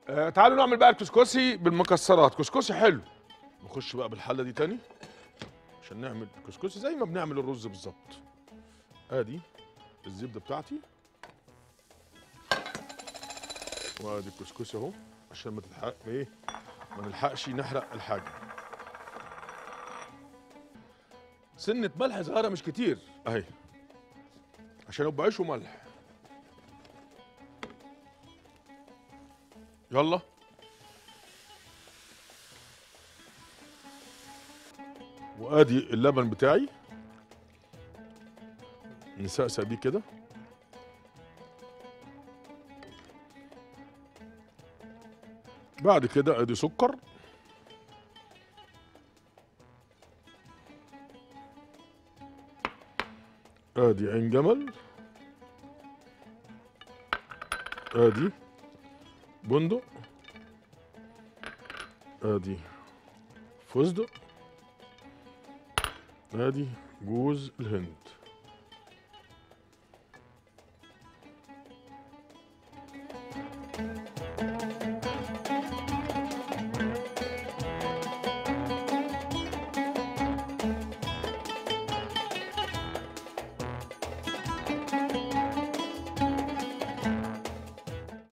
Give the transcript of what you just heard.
آه تعالوا نعمل بقى الكسكسي بالمكسرات كسكسي حلو نخش بقى بالحله دي تاني عشان نعمل كسكسي زي ما بنعمل الرز بالظبط ادي الزبده بتاعتي وادي الكسكسي اهو عشان ما تتحرق ايه ما نلحقش نحرق الحاجه سنه ملح صغيره مش كتير اهي عشان يبقى عيش وملح يلا وادي اللبن بتاعي نسقسق بيه كده بعد كده ادي سكر ادي عين جمل ادي بندق ادي فستق ادي جوز الهند